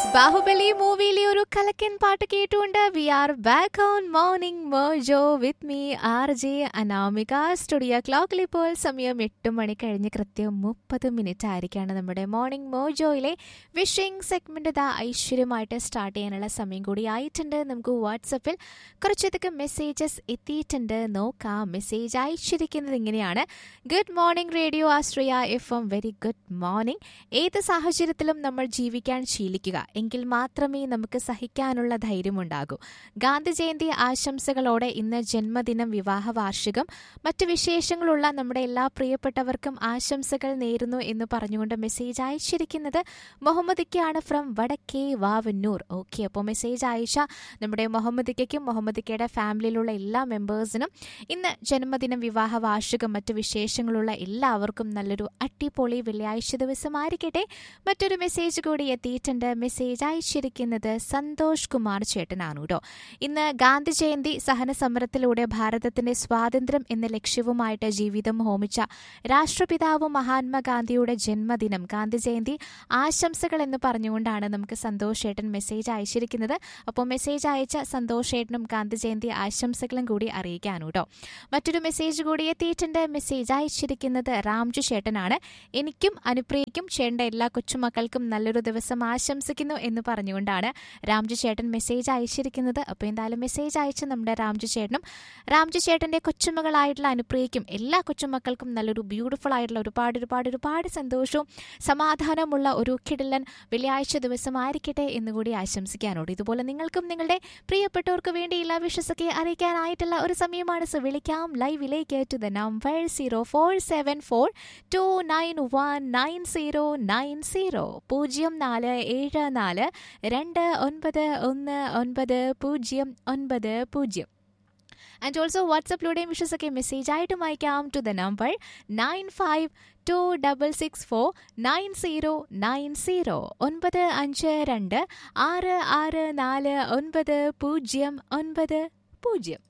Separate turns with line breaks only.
ബാഹുബലി മൂവിയിലെ ഒരു കലക്കൻ പാട്ട് കേട്ടുകൊണ്ട് we are back on morning mojo with me R J Anamika studio ക്ലോക്കിൽ ഇപ്പോൾ സമയം എട്ട് മണി കഴിഞ്ഞ് കൃത്യം മുപ്പത് മിനിറ്റ് ആയിരിക്കാണ് നമ്മുടെ മോർണിംഗ് മോജോയിലെ വിഷിംഗ് സെഗ്മെന്റ് ഇതാ ഐശ്വര്യമായിട്ട് സ്റ്റാർട്ട് ചെയ്യാനുള്ള സമയം കൂടി ആയിട്ടുണ്ട് നമുക്ക് വാട്സപ്പിൽ കുറച്ചധികം മെസ്സേജസ് എത്തിയിട്ടുണ്ട് നോക്കാം മെസ്സേജ് അയച്ചിരിക്കുന്നത് ഇങ്ങനെയാണ് good morning radio Ashraya F M very good morning ഏത് സാഹചര്യത്തിലും നമ്മൾ ജീവിക്കാൻ ശീലിക്കുക എങ്കിൽ മാത്രമേ നമുക്ക് സഹിക്കാനുള്ള ധൈര്യമുണ്ടാകൂ ഗാന്ധി ജയന്തി ആശംസകളോടെ ഇന്ന് ജന്മദിനം വിവാഹ വാർഷികം മറ്റു വിശേഷങ്ങളുള്ള നമ്മുടെ എല്ലാ പ്രിയപ്പെട്ടവർക്കും ആശംസകൾ നേരുന്നു എന്ന് പറഞ്ഞുകൊണ്ട് മെസ്സേജ് അയച്ചിരിക്കുന്നത് മുഹമ്മദിക്കയാണ് ഫ്രം വടക്കേ വാവന്നൂർ ഓക്കെ അപ്പോൾ മെസ്സേജ് അയച്ച നമ്മുടെ മുഹമ്മദിക്കും മുഹമ്മദിക്കയുടെ ഫാമിലിയിലുള്ള എല്ലാ മെമ്പേഴ്സിനും ഇന്ന് ജന്മദിനം വിവാഹ വാർഷികം മറ്റു വിശേഷങ്ങളുള്ള എല്ലാവർക്കും നല്ലൊരു അട്ടിപ്പൊളി വെള്ളിയാഴ്ച ദിവസമായിരിക്കട്ടെ മറ്റൊരു മെസ്സേജ് കൂടി എത്തിയിട്ടുണ്ട് മെസ്സേജ് അയച്ചിരിക്കുന്നത് സന്തോഷ് കുമാർ ചേട്ടനാണ് കേട്ടോ ഇന്ന് ഗാന്ധി ജയന്തി സഹന സമരത്തിലൂടെ ഭാരതത്തിന്റെ സ്വാതന്ത്ര്യം എന്ന ലക്ഷ്യവുമായിട്ട് ജീവിതം ഹോമിച്ച രാഷ്ട്രപിതാവ് മഹാത്മാഗാന്ധിയുടെ ജന്മദിനം ഗാന്ധി ജയന്തി ആശംസകൾ എന്ന് പറഞ്ഞുകൊണ്ടാണ് നമുക്ക് സന്തോഷ് ചേട്ടൻ മെസ്സേജ് അയച്ചിരിക്കുന്നത് അപ്പോൾ മെസ്സേജ് അയച്ച സന്തോഷ് ചേട്ടനും ഗാന്ധി ജയന്തി ആശംസകളും കൂടി അറിയിക്കാനു കേട്ടോ മറ്റൊരു മെസ്സേജ് കൂടി എത്തിയിട്ടുണ്ട് മെസ്സേജ് അയച്ചിരിക്കുന്നത് രാംജു ചേട്ടനാണ് എനിക്കും അനുപ്രിയയ്ക്കും ചേട്ടൻ്റെ എല്ലാ കൊച്ചുമക്കൾക്കും നല്ലൊരു ദിവസം ആശംസിക്കുന്നു എന്ന് പറഞ്ഞുകൊണ്ടാണ് രാംജു ചേട്ടൻ മെസ്സേജ് അയച്ചിരിക്കുന്നത് അപ്പോൾ എന്തായാലും മെസ്സേജ് അയച്ച നമ്മുടെ രാംജു ചേട്ടനും രാംജു ചേട്ടൻ്റെ കൊച്ചുമകളായിട്ടുള്ള അനുപ്രിയയ്ക്കും എല്ലാ കൊച്ചുമക്കൾക്കും നല്ലൊരു ബ്യൂട്ടിഫുൾ ആയിട്ടുള്ള ഒരുപാട് ഒരുപാട് ഒരുപാട് സന്തോഷവും സമാധാനമുള്ള ഒരു കിടിലൻ വെള്ളിയാഴ്ച ദിവസമായിരിക്കട്ടെ എന്നുകൂടി ആശംസിക്കാനോട് ഇതുപോലെ നിങ്ങൾക്കും നിങ്ങളുടെ പ്രിയപ്പെട്ടവർക്ക് വേണ്ടി എല്ലാ വിശ്വസൊക്കെ അറിയിക്കാനായിട്ടുള്ള ഒരു സമയമാണ് സോ വിളിക്കാം ലൈവിലേക്ക് to the number zero four seven four two nine one nine zero nine zero പൂജ്യം നാല് ഏഴ് നാല് രണ്ട് ഒൻപത് ഒന്ന് ഒൻപത് പൂജ്യം ഒൻപത് പൂജ്യം ആൻഡ് ഓൾസോ വാട്സപ്പിലൂടെയും വിഷസൊക്കെ മെസ്സേജ് ആയിട്ടും അയക്കാം to the number nine five two double six four nine zero nine zero ഒൻപത് അഞ്ച് രണ്ട് ആറ് ആറ് നാല് ഒൻപത് പൂജ്യം ഒൻപത് പൂജ്യം